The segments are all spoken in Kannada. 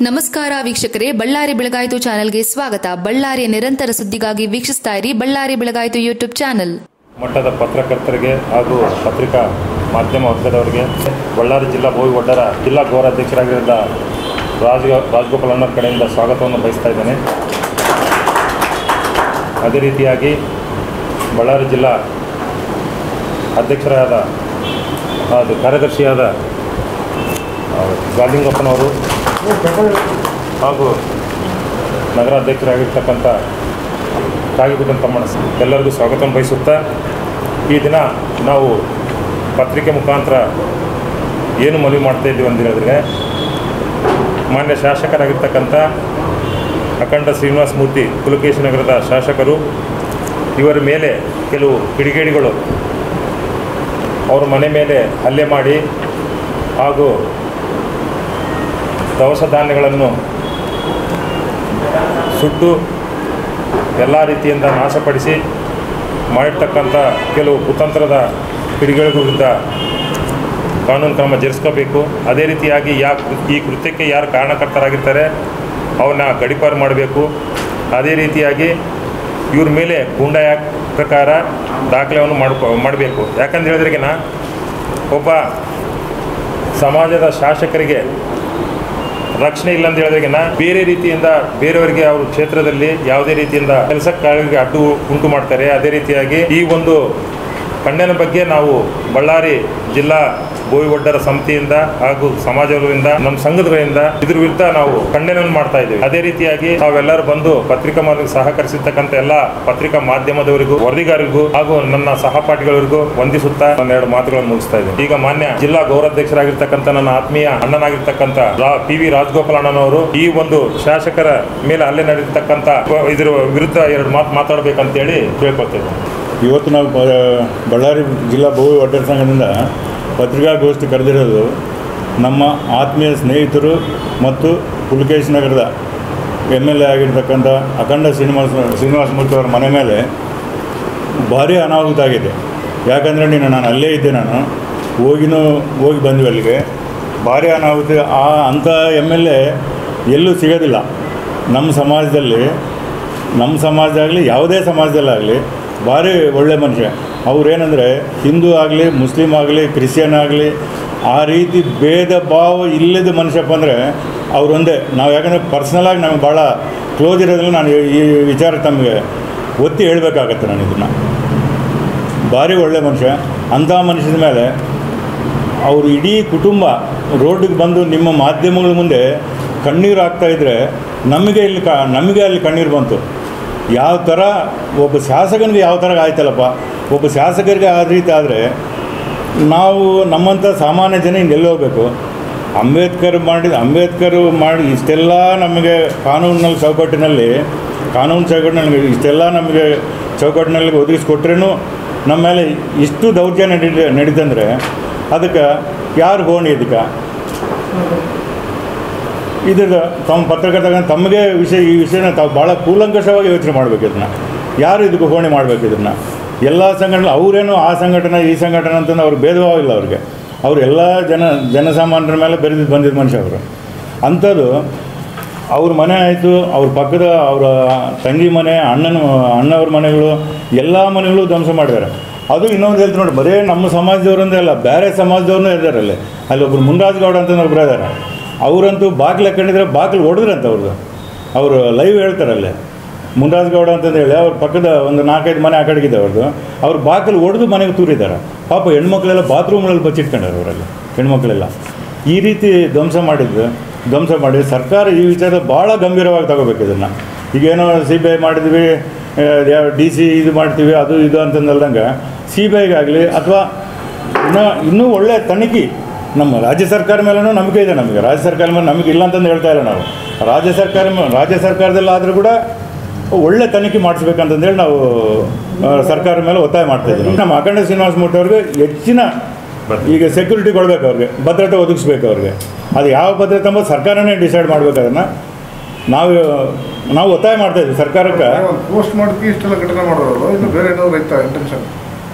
ನಮಸ್ಕಾರ ವೀಕ್ಷಕರೇ ಬಳ್ಳಾರಿ ಬೆಳಗಾಯಿತು ಚಾನೆಲ್ಗೆ ಸ್ವಾಗತ ಬಳ್ಳಾರಿಯ ನಿರಂತರ ಸುದ್ದಿಗಾಗಿ ವೀಕ್ಷಿಸ್ತಾ ಇರಿ ಬಳ್ಳಾರಿ ಬೆಳಗಾಯಿತು ಯೂಟ್ಯೂಬ್ ಚಾನೆಲ್ ಮಟ್ಟದ ಪತ್ರಕರ್ತರಿಗೆ ಹಾಗೂ ಪತ್ರಿಕಾ ಮಾಧ್ಯಮ ವರ್ಗದವರಿಗೆ ಬಳ್ಳಾರಿ ಜಿಲ್ಲಾ ಬೋವಿ ಒಡ್ಡರ ಜಿಲ್ಲಾ ಗೌರವಾಧ್ಯಕ್ಷರಾಗಿದ್ದ ರಾಜ ರಾಜಗೋಪಾಲ್ ಅನ್ನೋರ ಕಡೆಯಿಂದ ಸ್ವಾಗತವನ್ನು ಬಯಸ್ತಾ ಇದ್ದೇನೆ ಅದೇ ರೀತಿಯಾಗಿ ಬಳ್ಳಾರಿ ಜಿಲ್ಲಾ ಅಧ್ಯಕ್ಷರಾದ ಅದು ಕಾರ್ಯದರ್ಶಿಯಾದ ಆ, ಗಾಲಿಂಗಪ್ಪನವರು ಹಾಗೂ ನಗರಾಧ್ಯಕ್ಷರಾಗಿರ್ತಕ್ಕಂಥ ಕಾಗಿಬಿಟ್ಟನ್ ತಮ್ಮಣ್ಣ ಎಲ್ಲರಿಗೂ ಸ್ವಾಗತವನ್ನು ಬಯಸುತ್ತಾ ಈ ದಿನ ನಾವು ಪತ್ರಿಕೆ ಮುಖಾಂತರ ಏನು ಮನವಿ ಮಾಡ್ತಾ ಇದ್ದೀವಿ ಅಂತ ಹೇಳಿದ್ರೆ ಮಾನ್ಯ ಶಾಸಕರಾಗಿರ್ತಕ್ಕಂಥ ಅಖಂಡ ಶ್ರೀನಿವಾಸ ಮೂರ್ತಿ ಪುಲಕೇಶಿ ನಗರದ ಶಾಸಕರು ಇವರ ಮೇಲೆ ಕೆಲವು ಕಿಡಿಗೇಡಿಗಳು ಅವರ ಮನೆ ಮೇಲೆ ಹಲ್ಲೆ ಮಾಡಿ ಹಾಗೂ ದವಸ ಧಾನ್ಯಗಳನ್ನು ಸುಟ್ಟು ಎಲ್ಲ ರೀತಿಯಿಂದ ನಾಶಪಡಿಸಿ ಮಾಡಿರ್ತಕ್ಕಂಥ ಕೆಲವು ಕುತಂತ್ರದ ಕಿಡಿಗಳ ವಿರುದ್ಧ ಕಾನೂನು ಕ್ರಮ ಜರುಗಿಸ್ಕೋಬೇಕು ಅದೇ ರೀತಿಯಾಗಿ ಯಾ ಈ ಕೃತ್ಯಕ್ಕೆ ಯಾರು ಕಾರಣಕರ್ತರಾಗಿರ್ತಾರೆ ಅವನ್ನ ಗಡಿಪಾರು ಮಾಡಬೇಕು ಅದೇ ರೀತಿಯಾಗಿ ಇವ್ರ ಮೇಲೆ ಗೂಂಡಾ ಆ್ಯಕ್ಟ್ ಪ್ರಕಾರ ದಾಖಲೆಯನ್ನು ಮಾಡ್ಕೊ ಮಾಡಬೇಕು ಯಾಕಂತ ಹೇಳಿದ್ರಿಗಿನ ಒಬ್ಬ ಸಮಾಜದ ಶಾಸಕರಿಗೆ ರಕ್ಷಣೆ ಇಲ್ಲ ಅಂತ ಹೇಳಿದ್ರಿಗಿನ ಬೇರೆ ರೀತಿಯಿಂದ ಬೇರೆಯವರಿಗೆ ಅವ್ರ ಕ್ಷೇತ್ರದಲ್ಲಿ ಯಾವುದೇ ರೀತಿಯಿಂದ ಕೆಲಸಕ್ಕೆ ಅಡ್ಡು ಉಂಟು ಮಾಡ್ತಾರೆ ಅದೇ ರೀತಿಯಾಗಿ ಈ ಒಂದು ಖಂಡನ ಬಗ್ಗೆ ನಾವು ಬಳ್ಳಾರಿ ಜಿಲ್ಲಾ ಬೋವಿ ಒಡ್ಡರ ಸಮಿತಿಯಿಂದ ಹಾಗೂ ಸಮಾಜದಿಂದ ನಮ್ಮ ಸಂಘದ ಕಡೆಯಿಂದ ಇದ್ರ ವಿರುದ್ಧ ನಾವು ಖಂಡನೆಯನ್ನು ಮಾಡ್ತಾ ಇದ್ದೀವಿ ಅದೇ ರೀತಿಯಾಗಿ ತಾವೆಲ್ಲರೂ ಬಂದು ಪತ್ರಿಕಾ ಮಾಧ್ಯಮ ಸಹಕರಿಸಿರ್ತಕ್ಕಂಥ ಎಲ್ಲ ಪತ್ರಿಕಾ ಮಾಧ್ಯಮದವರಿಗೂ ವರದಿಗಾರರಿಗೂ ಹಾಗೂ ನನ್ನ ಸಹಪಾಠಿಗಳಿಗೂ ವಂದಿಸುತ್ತಾ ನನ್ನ ಎರಡು ಮಾತುಗಳನ್ನು ಮುಗಿಸ್ತಾ ಇದ್ದೀನಿ ಈಗ ಮಾನ್ಯ ಜಿಲ್ಲಾ ಗೌರವಾಧ್ಯಕ್ಷರಾಗಿರ್ತಕ್ಕಂಥ ನನ್ನ ಆತ್ಮೀಯ ಅಣ್ಣನಾಗಿರ್ತಕ್ಕಂಥ ರಾ- ಪಿ ವಿ ರಾಜಗೋಪಾಲ್ ಅಣ್ಣನವರು ಈ ಒಂದು ಶಾಸಕರ ಮೇಲೆ ಹಲ್ಲೆ ನಡೆದಿರ್ತಕ್ಕಂಥ ಇದ್ರ ವಿರುದ್ಧ ಎರಡು ಮಾತು ಮಾತಾಡಬೇಕಂತೇಳಿ ಕೇಳ್ಕೊಳ್ತೇವೆ ಇವತ್ತು ನಾವು ಬ- ಬಳ್ಳಾರಿ ಜಿಲ್ಲಾ ಬಹು ಒಡ್ಡರ ಸಂಘದಿಂದ ಪತ್ರಿಕಾಗೋಷ್ಠಿ ಕರೆದಿರೋದು ನಮ್ಮ ಆತ್ಮೀಯ ಸ್ನೇಹಿತರು ಮತ್ತು ಪುಲಕೇಶ್ ನಗರದ ಎಮ್ ಎಲ್ ಎ ಆಗಿರ್ತಕ್ಕಂಥ ಅಖಂಡ ಶ್ರೀನಿವಾಸ ಶ್ರೀನಿವಾಸ ಮೂರ್ತಿ ಅವರ ಮನೆ ಮೇಲೆ ಭಾರಿ ಅನಾಹುತ ಆಗಿದೆ ಯಾಕಂದರೆ ನೀನು ನಾನು ಅಲ್ಲೇ ಇದ್ದೆ ನಾನು ಹೋಗಿನೂ ಹೋಗಿ ಬಂದ್ವಿ ಅಲ್ಲಿಗೆ ಭಾರಿ ಅನಾಹುತ ಆ ಅಂಥ ಎಮ್ ಎಲ್ ಎ ಎಲ್ಲೂ ಸಿಗೋದಿಲ್ಲ ನಮ್ಮ ಸಮಾಜದಲ್ಲಿ ನಮ್ಮ ಸಮಾಜದಾಗಲಿ ಯಾವುದೇ ಸಮಾಜದಲ್ಲಾಗಲಿ ಭಾರಿ ಒಳ್ಳೆ ಮನುಷ್ಯ ಅವ್ರೇನೆಂದರೆ ಹಿಂದೂ ಆಗಲಿ ಮುಸ್ಲಿಂ ಆಗಲಿ ಕ್ರಿಶ್ಚಿಯನ್ ಆಗಲಿ ಆ ರೀತಿ ಭೇದ ಭಾವ ಇಲ್ಲದ ಮನುಷ್ಯಪ್ಪ ಅಂದರೆ ಅವರೊಂದೇ ನಾವು ಯಾಕಂದರೆ ಪರ್ಸ್ನಲಾಗಿ ನಮಗೆ ಭಾಳ ಕ್ಲೋಸ್ ಇರೋದ್ರಲ್ಲಿ ನಾನು ಈ- ಈ ವಿಚಾರ ತಮಗೆ ಒತ್ತಿ ಹೇಳಬೇಕಾಗತ್ತೆ ನಾನು ಇದನ್ನು ಭಾರಿ ಒಳ್ಳೆ ಮನುಷ್ಯ ಅಂಥ ಮನುಷ್ಯನ ಮೇಲೆ ಅವರು ಇಡೀ ಕುಟುಂಬ ರೋಡಿಗೆ ಬಂದು ನಿಮ್ಮ ಮಾಧ್ಯಮಗಳ ಮುಂದೆ ಕಣ್ಣೀರು ಹಾಕ್ತಾ ಇದ್ದರೆ ನಮಗೆ ಇಲ್ಲಿ ಕ ನಮಗೆ ಅಲ್ಲಿ ಕಣ್ಣೀರು ಬಂತು ಯಾವ ಥರ ಒಬ್ಬ ಶಾಸಕನಿಗೆ ಯಾವ ಥರ ಆಯ್ತಲ್ಲಪ್ಪ ಒಬ್ಬ ಶಾಸಕರಿಗೆ ಆ ರೀತಿ ಆದರೆ ನಾವು ನಮ್ಮಂಥ ಸಾಮಾನ್ಯ ಜನ ಹಿಂಗೆಲ್ಲಿ ಹೋಗ್ಬೇಕು ಅಂಬೇಡ್ಕರ್ ಮಾಡಿದ ಅಂಬೇಡ್ಕರ್ ಮಾಡಿ ಇಷ್ಟೆಲ್ಲ ನಮಗೆ ಕಾನೂನಿನಲ್ಲಿ ಚೌಕಟ್ಟಿನಲ್ಲಿ ಕಾನೂನು ಚೌಕಟ್ಟಿನಲ್ಲಿ ಇಷ್ಟೆಲ್ಲ ನಮಗೆ ಚೌಕಟ್ಟಿನಲ್ಲಿ ಒದಗಿಸ್ಕೊಟ್ರೇನು ನಮ್ಮ ಮೇಲೆ ಇಷ್ಟು ದೌರ್ಜನ್ಯ ನಡೀ ನಡೀತಂದರೆ ಅದಕ್ಕೆ ಯಾರು ಹೋಣಿ ಇದಕ್ಕೆ ಇದ್ರ ತಮ್ಮ ಪತ್ರಕರ್ತ ತಮಗೆ ವಿಷಯ ಈ ವಿಷಯನ ತಾವು ಭಾಳ ಕೂಲಂಕಷವಾಗಿ ಯೋಚನೆ ಮಾಡಬೇಕು ಇದನ್ನು ಯಾರು ಇದಕ್ಕೆ ಹೋಣಿ ಮಾಡಬೇಕು ಇದನ್ನು ಎಲ್ಲ ಸಂಘಟನೆ ಅವರೇನು ಆ ಸಂಘಟನೆ ಈ ಸಂಘಟನೆ ಅಂತಂದು ಅವ್ರು ಭೇದ ಭಾವ ಇಲ್ಲ ಅವ್ರಿಗೆ ಅವರು ಎಲ್ಲ ಜನ ಜನಸಾಮಾನ್ಯರ ಮೇಲೆ ಬೆರೆದಿದ್ದು ಬಂದಿದ್ದ ಮನುಷ್ಯ ಅವರು ಅಂಥದ್ದು ಅವ್ರ ಮನೆ ಆಯಿತು ಅವ್ರ ಪಕ್ಕದ ಅವರ ತಂಗಿ ಮನೆ ಅಣ್ಣನ ಅಣ್ಣವ್ರ ಮನೆಗಳು ಎಲ್ಲ ಮನೆಗಳು ಧ್ವಂಸ ಮಾಡಿದ್ದಾರೆ ಅದು ಇನ್ನೊಂದು ಹೇಳ್ತೀನಿ ನೋಡಿ ಬರೀ ನಮ್ಮ ಸಮಾಜದವ್ರಂದೇ ಅಲ್ಲ ಬೇರೆ ಸಮಾಜದವ್ರನ್ನೂ ಇದ್ದಾರೆ ಅಲ್ಲಿ ಅಲ್ಲಿ ಒಬ್ರು ಮುನ್ರಾಜ್ ಗೌಡ ಅಂತ ಒಬ್ರು ಇದ್ದಾರೆ ಅವರಂತೂ ಬಾಗಿಲು ಹಾಕೊಂಡಿದ್ರೆ ಬಾಗಿಲು ಹೊಡೆದ್ರಂತ ಅವ್ರದ್ದು ಅವರು ಲೈವ್ ಹೇಳ್ತಾರಲ್ಲೇ ಮುನ್ರಾಜ್ ಗೌಡ ಅಂತಂದು ಹೇಳಿ ಅವ್ರ ಪಕ್ಕದ ಒಂದು ನಾಲ್ಕೈದು ಮನೆ ಆ ಕಡೆಗಿದೆ ಅವ್ರದ್ದು ಅವ್ರು ಬಾಗಿಲು ಹೊಡೆದು ಮನೆಗೆ ತೂರಿದ್ದಾರೆ ಪಾಪ ಹೆಣ್ಮಕ್ಳೆಲ್ಲ ಬಾತ್ರೂಮ್ಗಳಲ್ಲಿ ಬಚ್ಚಿಟ್ಕೊಂಡಾರೆ ಅವರಲ್ಲಿ ಹೆಣ್ಮಕ್ಳೆಲ್ಲ ಈ ರೀತಿ ಧ್ವಂಸ ಮಾಡಿದ್ದು ಧ್ವಂಸ ಮಾಡಿ ಸರ್ಕಾರ ಈ ವಿಚಾರ ಭಾಳ ಗಂಭೀರವಾಗಿ ತಗೋಬೇಕು ಇದನ್ನು ಈಗೇನೋ ಸಿ ಬಿ ಐ ಮಾಡಿದ್ವಿ ಡಿ ಸಿ ಇದು ಮಾಡ್ತೀವಿ ಅದು ಇದು ಅಂತಂದಲ್ದಂಗೆ ಸಿ ಬಿ ಐಗಾಗಲಿ ಅಥವಾ ಇನ್ನೂ ಇನ್ನೂ ಒಳ್ಳೆ ತನಿಖೆ ನಮ್ಮ ರಾಜ್ಯ ಸರ್ಕಾರ ಮೇಲೂ ನಂಬಿಕೆ ಇದೆ ನಮಗೆ ರಾಜ್ಯ ಸರ್ಕಾರ ಮೇಲೆ ನಂಬಿಕೆ ಇಲ್ಲ ಅಂತಂದು ಹೇಳ್ತಾ ಇಲ್ಲ ನಾವು ರಾಜ್ಯ ಸರ್ಕಾರ ಮೇ- ರಾಜ್ಯ ಸರ್ಕಾರದಲ್ಲಾದರೂ ಕೂಡ ಒಳ್ಳೆ ತನಿಖೆ ಮಾಡಿಸ್ಬೇಕಂತಂದೇಳಿ ನಾವು ಆ, ಸರ್ಕಾರ ಮೇಲೆ ಒತ್ತಾಯ ಮಾಡ್ತಾ ಇದ್ದೀವಿ ನಮ್ಮ ಅಖಂಡ ಶ್ರೀನಿವಾಸ ಮೂರ್ತಿ ಅವ್ರಿಗೆ ಹೆಚ್ಚಿನ ಈಗ ಸೆಕ್ಯೂರಿಟಿ ಕೊಡಬೇಕು ಅವ್ರಿಗೆ ಭದ್ರತೆ ಒದಗಿಸ್ಬೇಕು ಅವ್ರಿಗೆ ಅದು ಯಾವ ಭದ್ರತೆ ಎಂಬುದು ಸರ್ಕಾರನೇ ಡಿಸೈಡ್ ಮಾಡ್ಬೇಕು ಅದನ್ನು ನಾವು ನಾವು ಒತ್ತಾಯ ಮಾಡ್ತಾ ಇದ್ದೀವಿ ಸರ್ಕಾರಕ್ಕೆ ಒಂದು ಪೋಸ್ಟ್ ಮಾಡೋದಕ್ಕೆ ಇಷ್ಟೆಲ್ಲ ಘಟನೆ ಮಾಡೋದು ಇನ್ನು ಬೇರೆ ಏನಾದ್ರು ಇತ್ತ ಇಂಟೆನ್ಷನ್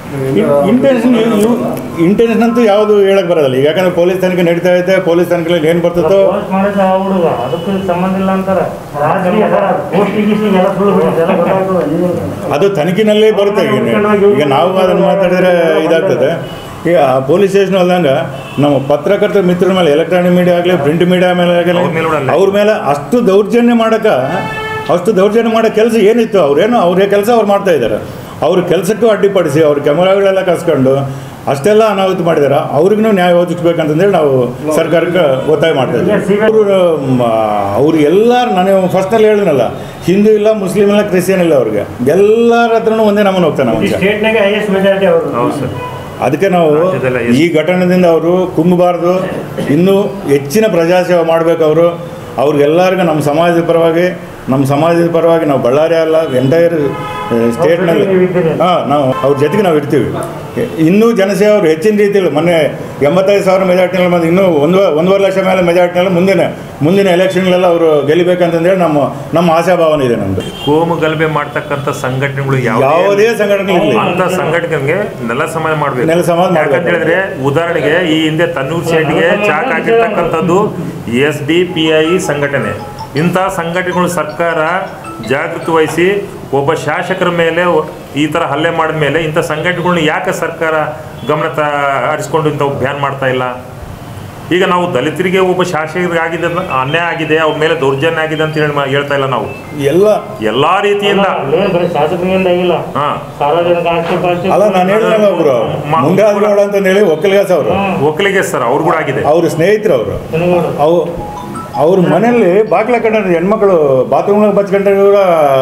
ಇಂಟೆನ್ಷನ್ ಇಂಟೆನ್ಷನ್ ಅಂತೂ ಯಾವುದು ಹೇಳಕ್ ಬರೋದಿಲ್ಲ ಈಗ ಯಾಕಂದ್ರೆ ಪೊಲೀಸ್ ತನಿಖೆ ನಡೀತಾ ಐತೆ ಪೊಲೀಸ್ ತನಿಖೆಯಲ್ಲಿ ಏನು ಬರ್ತದೋ ಪೋಸ್ಟ್ ಮಾಡಿದ ಆ ಹುಡುಗ ಅದಕ್ಕೂ ಸಂಬಂಧ ಇಲ್ಲ ಅಂತಾರ ರಾಜಕೀಯ ಗೋಷ್ಠಿ ಗೀಷ್ಟಿ ಎಲ್ಲ ಸುಳ್ಳು ಬಿಡಿ ಎಲ್ಲ ಗೊತ್ತಾಗ್ತದೆ ನೀವು ಅದು ತನಿಖೆನಲ್ಲೇ ಬರುತ್ತೆ ಈಗ ಈಗ ನಾವು ಅದನ್ನು ಮಾತಾಡಿದ್ರೆ ಇದಾಗ್ತದೆ ಈಗ ಪೊಲೀಸ್ ಸ್ಟೇಷನ್ ಅಲ್ದಂಗ ನಮ್ಮ ಪತ್ರಕರ್ತರ ಮಿತ್ರರ ಮೇಲೆ ಎಲೆಕ್ಟ್ರಾನಿಕ್ ಮೀಡಿಯಾ ಆಗಲಿ ಪ್ರಿಂಟ್ ಮೀಡಿಯಾ ಮೇಲೆ ಆಗಲಿ ಅವ್ರ ಮೇಲೆ ಕೂಡ ಅಲ್ಲ. ಅವ್ರ ಮೇಲೆ ಅಷ್ಟು ದೌರ್ಜನ್ಯ ಮಾಡೋಕೆ ಅಷ್ಟು ದೌರ್ಜನ್ಯ ಮಾಡೋ ಕೆಲಸ ಏನಿತ್ತು ಅವ್ರೇನು ಅವ್ರ ಕೆಲಸ ಅವ್ರು ಮಾಡ್ತಾ ಇದ್ದಾರೆ ಅವ್ರ ಕೆಲಸಕ್ಕೂ ಅಡ್ಡಿಪಡಿಸಿ ಅವ್ರ ಕ್ಯಾಮರಾಗಳೆಲ್ಲ ಕಸ್ಕೊಂಡು ಅಷ್ಟೆಲ್ಲ ಅನಾಹುತ ಮಾಡಿದಾರೆ ಅವ್ರಿಗೂ ನ್ಯಾಯ ಒದಗಿಸ್ಬೇಕಂತಂದೇಳಿ ನಾವು ಸರ್ಕಾರಕ್ಕೆ ಒತ್ತಾಯ ಮಾಡ್ತಾ ಇದ್ದೀವಿ ಅವರು ಅವ್ರು ಎಲ್ಲರೂ ನಾನು ಫಸ್ಟ್ನಲ್ಲಿ ಹೇಳಿದ್ನಲ್ಲ ಹಿಂದೂ ಇಲ್ಲ ಮುಸ್ಲಿಂ ಇಲ್ಲ ಕ್ರಿಶ್ಚಿಯನ್ ಇಲ್ಲ ಅವ್ರಿಗೆ ಎಲ್ಲರ ಹತ್ರನೂ ಒಂದೇ ನಮ್ಮನ್ನು ಹೋಗ್ತಾನೆ ಈ ಮನುಷ್ಯ ಸ್ಟೇಟ್ನಾಗೆ ಹೈಯೆಸ್ಟ್ ಮೆಜಾರಿಟಿ ಅವರು ಹೌದು ಸರ್ ಅದಕ್ಕೆ ನಾವು ರಾಜ್ಯದಲ್ಲ ಎಷ್ಟು- ಈ ಘಟನೆಯಿಂದ ಅವರು ಕುಂಗಬಾರ್ದು ಇನ್ನೂ ಹೆಚ್ಚಿನ ಪ್ರಜಾಸೇವೆ ಮಾಡಬೇಕು ಅವರು ಅವ್ರಿಗೆಲ್ಲರಿಗೂ ನಮ್ಮ ಸಮಾಜದ ಪರವಾಗಿ ನಮ್ಮ ಸಮಾಜದ ಪರವಾಗಿ ನಾವು ಬಳ್ಳಾರಿ ಅಲ್ಲ ಎಂಟೈರ್ ಸ್ಟೇಟ್ನಲ್ಲಿ ನೀವು ಇದ್ದೀರಿ. ಹಾಂ ನಾವು ಅವ್ರ ಜೊತೆಗೆ ನಾವು ಇರ್ತೀವಿ ಇನ್ನೂ ಜನಸೇವೆ ಅವರು ಹೆಚ್ಚಿನ ರೀತಿಯಲ್ಲಿ ಮೊನ್ನೆ ಎಂಬತ್ತೈದು ಸಾವಿರ ಮೆಜಾರಿಟಿನಲ್ಲಿ ಮತ್ತು ಇನ್ನೂ ಒಂದು ಒಂದೂವರೆ ಲಕ್ಷ ಮೇಲೆ ಮೆಜಾರಿಟಿನಲ್ಲಿ ಮುಂದಿನ ಮುಂದಿನ ಎಲೆಕ್ಷನ್ಲೆಲ್ಲ ಅವರು ಗೆಲ್ಲಿಬೇಕಂತಂದೇಳಿ ನಮ್ಮ ನಮ್ಮ ಆಶಾಭಾವನೆ ಇದೆ ನಮ್ಮದು ಕೋಮು ಗಲಭೆ ಮಾಡ್ತಕ್ಕಂಥ ಸಂಘಟನೆಗಳು ಯಾವುದೇ ಸಂಘಟನೆ ಇರಲಿ ಅಂತ ಸಂಘಟನೆಗೆ ನೆಲ ಸಮಾಜ ಮಾಡ್ಬೇಕು ನೆಲ ಸಮಾಜ ಮಾಡ್ಬೇಕು. ಯಾಕಂತ ಹೇಳಿದ್ರೆ ಉದಾಹರಣೆಗೆ ಈ ಹಿಂದೆ ತನ್ನೂರು ಶೆಟ್ಟಿಗೆ ಚಾಕ್ ಹಾಕಿರ್ತಕ್ಕಂಥದ್ದು ಎಸ್ ಡಿ ಪಿ ಐ ಸಂಘಟನೆ ಇಂಥ ಸಂಘಟನೆಗಳು ಸರ್ಕಾರ ಜಾಗೃತಿ ವಹಿಸಿ ಒಬ್ಬ ಶಾಸಕರ ಮೇಲೆ ಈ ಥರ ಹಲ್ಲೆ ಮಾಡಿದ ಮೇಲೆ ಇಂಥ ಸಂಘಟನೆಗಳನ್ನ ಯಾಕೆ ಸರ್ಕಾರ ಗಮನ ತ ಹರಿಸ್ಕೊಂಡು ಇಂಥ ಬ್ಯಾನ್ ಮಾಡ್ತಾ ಇಲ್ಲ ಈಗ ನಾವು ದಲಿತರಿಗೆ ಒಬ್ಬ ಶಾಸಕರಿಗೆ ಆಗಿದೆ ಅಂತ- ಅನ್ಯಾಯ ಆಗಿದೆ ಅವ್ರ ಮೇಲೆ ದೌರ್ಜನ್ಯ ಆಗಿದೆ ಅಂತ ಹೇಳಿ ಮಾ- ಹೇಳ್ತಾ ಇಲ್ಲ ನಾವು ಎಲ್ಲ ಎಲ್ಲಾ ರೀತಿಯಿಂದ ಅಲ್ಲೇ ಬರೀ ಶಾಸಕರಿಂದ ಆಗಿಲ್ಲ ಹಾ ಸಾರ್ವಜನಿಕ ಆಸ್ತಿ ಪಾಸ್ತಿ ಅಲ್ಲ ನಾನು ಹೇಳಿದ್ನಲ್ಲ ಒಬ್ರು ಮ- ಮುಂಗಾದ್ಗೌಡ ಅಂತಂದೇಳಿ ಒಕ್ಕಲಿಗಾಸ್ ಅವರು ಒಕ್ಕಲಿಗೆ ಸರ್ ಅವ್ರು ಕೂಡ ಆಗಿದೆ ಅವ್ರ ಸ್ನೇಹಿತರು ಅವರು ಜನಗಳು ಅವು ಅವ್ರ ಮನೆಯಲ್ಲಿ ಬಾಗ್ಲ ಕಂಡ್ರೆ ಹೆಣ್ಮಕ್ಳು ಬಾತ್ರೂಮ್ನಾಗ ಬಚ್ಕೊಂಡ್ರೆ ಕೂಡ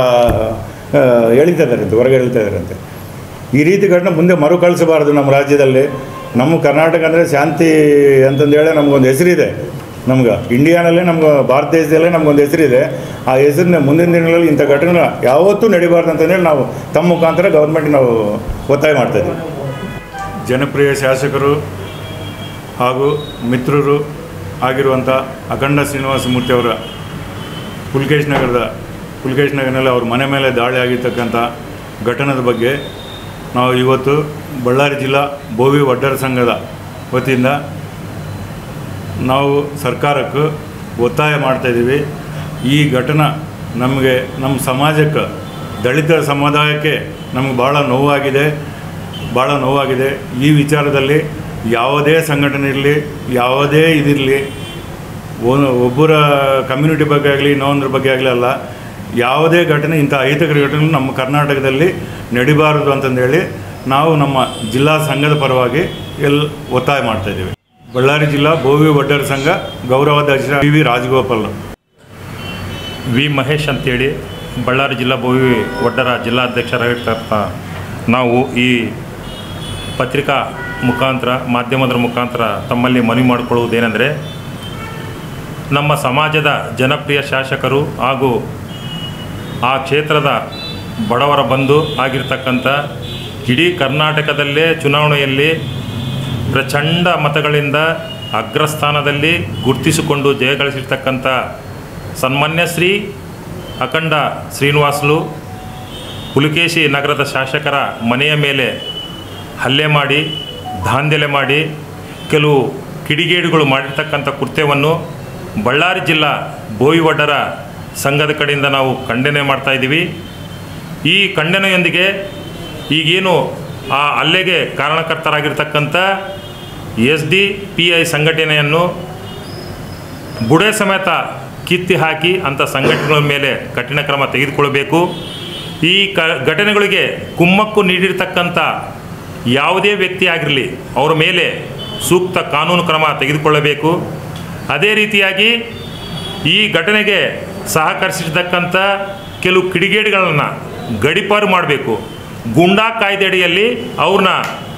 ಆ, ಎಳಿತಾ ಇದ್ದಾರಂತೆ ಹೊರಗೆ ಎಳಿತಾ ಇದ್ದಾರಂತೆ ಈ ರೀತಿ ಘಟನೆ ಮುಂದೆ ಮರುಕಳಿಸಬಾರ್ದು ನಮ್ಮ ರಾಜ್ಯದಲ್ಲಿ ನಮ್ಮ ಕರ್ನಾಟಕ ಅಂದರೆ ಶಾಂತಿ ಅಂತಂದೇಳಿ ನಮಗೊಂದು ಹೆಸರಿದೆ ನಮ್ಗೆ ಇಂಡಿಯಾನಲ್ಲೇ ನಮ್ಗೆ ಭಾರತ ದೇಶದಲ್ಲೇ ನಮಗೊಂದು ಹೆಸರಿದೆ ಆ ಹೆಸರನ್ನ ಮುಂದಿನ ದಿನಗಳಲ್ಲಿ ಇಂಥ ಘಟನೆ ಯಾವತ್ತೂ ನಡಿಬಾರ್ದು ಅಂತಂದೇಳಿ ನಾವು ತಮ್ಮ ಮುಖಾಂತರ ಗೌರ್ಮೆಂಟ್ ನಾವು ಒತ್ತಾಯ ಮಾಡ್ತಾಯಿದ್ದೀವಿ ಜನಪ್ರಿಯ ಶಾಸಕರು ಹಾಗೂ ಮಿತ್ರರು ಆಗಿರುವಂಥ ಅಖಂಡ ಶ್ರೀನಿವಾಸ ಮೂರ್ತಿಯವರ ಪುಲ್ಕೇಶ್ ನಗರದ ಪುಲ್ಕೇಶ್ ನಗರದಲ್ಲಿ ಅವ್ರ ಮನೆ ಮೇಲೆ ದಾಳಿ ಆಗಿರ್ತಕ್ಕಂಥ ಘಟನೆದ ಬಗ್ಗೆ ನಾವು ಇವತ್ತು ಬಳ್ಳಾರಿ ಜಿಲ್ಲಾ ಬೋವಿ ಒಡ್ಡರ ಸಂಘದ ವತಿಯಿಂದ ನಾವು ಸರ್ಕಾರಕ್ಕೆ ಒತ್ತಾಯ ಮಾಡ್ತಾಯಿದ್ದೀವಿ ಈ ಘಟನೆ ನಮಗೆ ನಮ್ಮ ಸಮಾಜಕ್ಕೆ ದಲಿತ ಸಮುದಾಯಕ್ಕೆ ನಮಗೆ ಭಾಳ ನೋವಾಗಿದೆ ಭಾಳ ನೋವಾಗಿದೆ ಈ ವಿಚಾರದಲ್ಲಿ ಯಾವುದೇ ಸಂಘಟನೆ ಇರಲಿ ಯಾವುದೇ ಇದಿರಲಿ ಒ- ಒಬ್ಬರ ಕಮ್ಯುನಿಟಿ ಬಗ್ಗೆ ಆಗಲಿ ಇನ್ನೊಂದ್ರ ಬಗ್ಗೆ ಆಗಲಿ ಅಲ್ಲ ಯಾವುದೇ ಘಟನೆ ಇಂಥ ಅಹಿತಕರ ಘಟನೆ ನಮ್ಮ ಕರ್ನಾಟಕದಲ್ಲಿ ನಡಿಬಾರದು ಅಂತಂದೇಳಿ ನಾವು ನಮ್ಮ ಜಿಲ್ಲಾ ಸಂಘದ ಪರವಾಗಿ ಎಲ್ ಒತ್ತಾಯ ಮಾಡ್ತಾಯಿದ್ದೀವಿ ಬಳ್ಳಾರಿ ಜಿಲ್ಲಾ ಬೋವಿ ಒಡ್ಡರ ಸಂಘ ಗೌರವಾಧ್ಯಕ್ಷ P V Rajagopal V Mahesh ಅಂತೇಳಿ ಬಳ್ಳಾರಿ ಜಿಲ್ಲಾ ಬೋವಿ ಒಡ್ಡರ ಜಿಲ್ಲಾಧ್ಯಕ್ಷರಾಗಿರ್ತಕ್ಕ ನಾವು ಈ ಪತ್ರಿಕಾ ಮುಖಾಂತರ ಮಾಧ್ಯಮದ ಮುಖಾಂತರ ತಮ್ಮಲ್ಲಿ ಮನವಿ ಮಾಡಿಕೊಳ್ಳುವುದೇನೆಂದರೆ ನಮ್ಮ ಸಮಾಜದ ಜನಪ್ರಿಯ ಶಾಸಕರು ಹಾಗೂ ಆ ಕ್ಷೇತ್ರದ ಬಡವರ ಬಂಧು ಆಗಿರ್ತಕ್ಕಂಥ ಇಡೀ ಕರ್ನಾಟಕದಲ್ಲೇ ಚುನಾವಣೆಯಲ್ಲಿ ಪ್ರಚಂಡ ಮತಗಳಿಂದ ಅಗ್ರಸ್ಥಾನದಲ್ಲಿ ಗುರುತಿಸಿಕೊಂಡು ಜಯಗಳಿಸಿರ್ತಕ್ಕಂಥ ಸನ್ಮಾನ್ಯ ಶ್ರೀ ಅಖಂಡ ಶ್ರೀನಿವಾಸುಲು ಪುಲಕೇಶಿ ನಗರದ ಶಾಸಕರ ಮನೆಯ ಮೇಲೆ ಹಲ್ಲೆ ಮಾಡಿ ದಾಂಧಲೆ ಮಾಡಿ ಕೆಲವು ಕಿಡಿಗೇಡುಗಳು ಮಾಡಿರ್ತಕ್ಕಂಥ ಕೃತ್ಯವನ್ನು ಬಳ್ಳಾರಿ ಜಿಲ್ಲಾ ಬೋಯಿವಡ್ಡರ ಸಂಘದ ಕಡೆಯಿಂದ ನಾವು ಖಂಡನೆ ಮಾಡ್ತಾ ಇದ್ದೀವಿ ಈ ಖಂಡನೆಯೊಂದಿಗೆ ಈಗೇನು ಆ ಹಲ್ಲೆಗೆ ಕಾರಣಕರ್ತರಾಗಿರ್ತಕ್ಕಂಥ ಎಸ್ ಡಿ ಪಿ ಐ ಸಂಘಟನೆಯನ್ನು ಬುಡೆ ಸಮೇತ ಕಿತ್ತಿ ಹಾಕಿ ಅಂಥ ಸಂಘಟನೆಗಳ ಮೇಲೆ ಕಠಿಣ ಕ್ರಮ ತೆಗೆದುಕೊಳ್ಳಬೇಕು ಈ ಕ ಘಟನೆಗಳಿಗೆ ಕುಮ್ಮಕ್ಕು ನೀಡಿರ್ತಕ್ಕಂಥ ಯಾವುದೇ ವ್ಯಕ್ತಿ ಆಗಿರಲಿ ಅವರ ಮೇಲೆ ಸೂಕ್ತ ಕಾನೂನು ಕ್ರಮ ತೆಗೆದುಕೊಳ್ಳಬೇಕು ಅದೇ ರೀತಿಯಾಗಿ ಈ ಘಟನೆಗೆ ಸಹಕರಿಸಿರ್ತಕ್ಕಂಥ ಕೆಲವು ಕಿಡಿಗೇಡಿಗಳನ್ನು ಗಡಿಪಾರು ಮಾಡಬೇಕು ಗುಂಡಾ ಕಾಯ್ದೆಯಡಿಯಲ್ಲಿ ಅವ್ರನ್ನ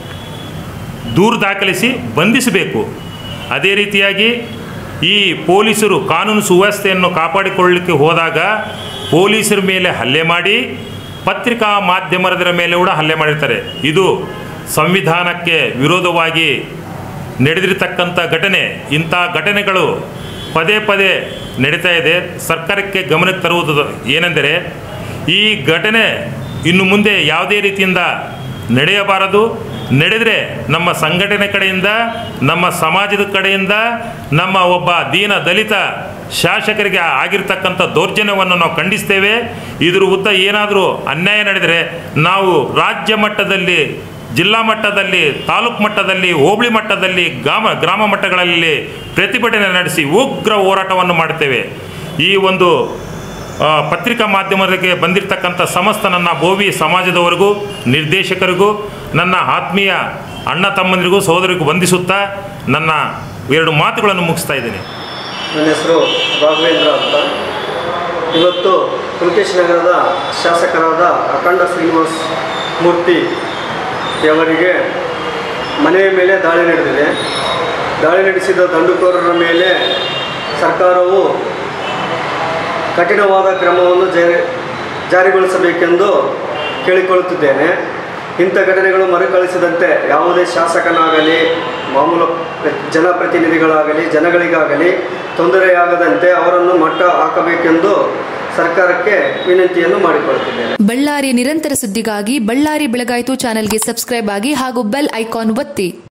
ದೂರು ದಾಖಲಿಸಿ ಬಂಧಿಸಬೇಕು ಅದೇ ರೀತಿಯಾಗಿ ಈ ಪೊಲೀಸರು ಕಾನೂನು ಸುವ್ಯವಸ್ಥೆಯನ್ನು ಕಾಪಾಡಿಕೊಳ್ಳಲಿಕ್ಕೆ ಹೋದಾಗ ಪೊಲೀಸರ ಮೇಲೆ ಹಲ್ಲೆ ಮಾಡಿ ಪತ್ರಿಕಾ ಮಾಧ್ಯಮದರ ಮೇಲೆ ಕೂಡ ಹಲ್ಲೆ ಮಾಡಿರ್ತಾರೆ ಇದು ಸಂವಿಧಾನಕ್ಕೆ ವಿರೋಧವಾಗಿ ನಡೆದಿರತಕ್ಕಂಥ ಘಟನೆ ಇಂಥ ಘಟನೆಗಳು ಪದೇ ಪದೇ ನಡೀತಾ ಇದೆ ಸರ್ಕಾರಕ್ಕೆ ಗಮನಕ್ಕೆ ತರುವುದು ಏನೆಂದರೆ ಈ ಘಟನೆ ಇನ್ನು ಮುಂದೆ ಯಾವುದೇ ರೀತಿಯಿಂದ ನಡೆಯಬಾರದು ನಡೆದರೆ ನಮ್ಮ ಸಂಘಟನೆ ಕಡೆಯಿಂದ ನಮ್ಮ ಸಮಾಜದ ಕಡೆಯಿಂದ ನಮ್ಮ ಒಬ್ಬ ದೀನ ದಲಿತ ಶಾಸಕರಿಗೆ ಆಗಿರ್ತಕ್ಕಂಥ ದೌರ್ಜನ್ಯವನ್ನು ನಾವು ಖಂಡಿಸ್ತೇವೆ ಇದ್ರ ಉದ್ದ ಏನಾದರೂ ಅನ್ಯಾಯ ನಡೆದರೆ ನಾವು ರಾಜ್ಯ ಮಟ್ಟದಲ್ಲಿ ಜಿಲ್ಲಾ ಮಟ್ಟದಲ್ಲಿ ತಾಲೂಕು ಮಟ್ಟದಲ್ಲಿ ಹೋಬಳಿ ಮಟ್ಟದಲ್ಲಿ ಗ್ರಾಮ ಗ್ರಾಮ ಮಟ್ಟಗಳಲ್ಲಿ ಪ್ರತಿಭಟನೆ ನಡೆಸಿ ಉಗ್ರ ಹೋರಾಟವನ್ನು ಮಾಡ್ತೇವೆ ಈ ಒಂದು ಆ, ಪತ್ರಿಕಾ ಮಾಧ್ಯಮಕ್ಕೆ ಬಂದಿರತಕ್ಕಂಥ ಸಮಸ್ತ ನನ್ನ ಬೋವಿ ಸಮಾಜದವರೆಗೂ ನಿರ್ದೇಶಕರಿಗೂ ನನ್ನ ಆತ್ಮೀಯ ಅಣ್ಣ ತಮ್ಮಂದಿರಿಗೂ ಸಹೋದರಿಗೂ ವಂದಿಸುತ್ತಾ ನನ್ನ ಎರಡು ಮಾತುಗಳನ್ನು ಮುಗಿಸ್ತಾ ಇದ್ದೀನಿ ನನ್ನ ಹೆಸರು ರಾಘವೇಂದ್ರ ಅಂತ ಇವತ್ತು ಪುಲಕೇಶ್ ನಗರದ ಶಾಸಕರಾದ ಅಖಂಡ ಶ್ರೀನಿವಾಸ್ ಮೂರ್ತಿ ಅವರಿಗೆ ಮನೆಯ ಮೇಲೆ ದಾಳಿ ನಡೆದಿದೆ ದಾಳಿ ನಡೆಸಿದ ದಂಡುಕೋರರ ಮೇಲೆ ಸರ್ಕಾರವು ಕಠಿಣವಾದ ಕ್ರಮವನ್ನು ಜಾರಿ ಜಾರಿಗೊಳಿಸಬೇಕೆಂದು ಕೇಳಿಕೊಳ್ಳುತ್ತಿದ್ದೇನೆ ಇಂಥ ಘಟನೆಗಳು ಮರುಕಳಿಸದಂತೆ ಯಾವುದೇ ಶಾಸಕನಾಗಲಿ ಮಾಮೂಲು ಪ್ರ- ಜನಪ್ರತಿನಿಧಿಗಳಾಗಲಿ ಜನಗಳಿಗಾಗಲಿ ತೊಂದರೆಯಾಗದಂತೆ ಅವರನ್ನು ಮಟ್ಟ ಹಾಕಬೇಕೆಂದು ಸರ್ಕಾರಕ್ಕೆ ವಿನಂತಿಯನ್ನು ಮಾಡಿಕೊಳ್ಳುತ್ತಿದ್ದೇನೆ ಬಳ್ಳಾರಿಯ ನಿರಂತರ ಸುದ್ದಿಗಾಗಿ ಬಳ್ಳಾರಿ ಬೆಳಗಾಯಿತು ಚಾನೆಲ್ಗೆ ಸಬ್ಸ್ಕ್ರೈಬ್ ಆಗಿ ಹಾಗೂ ಬೆಲ್ ಐಕಾನ್ ಒತ್ತಿ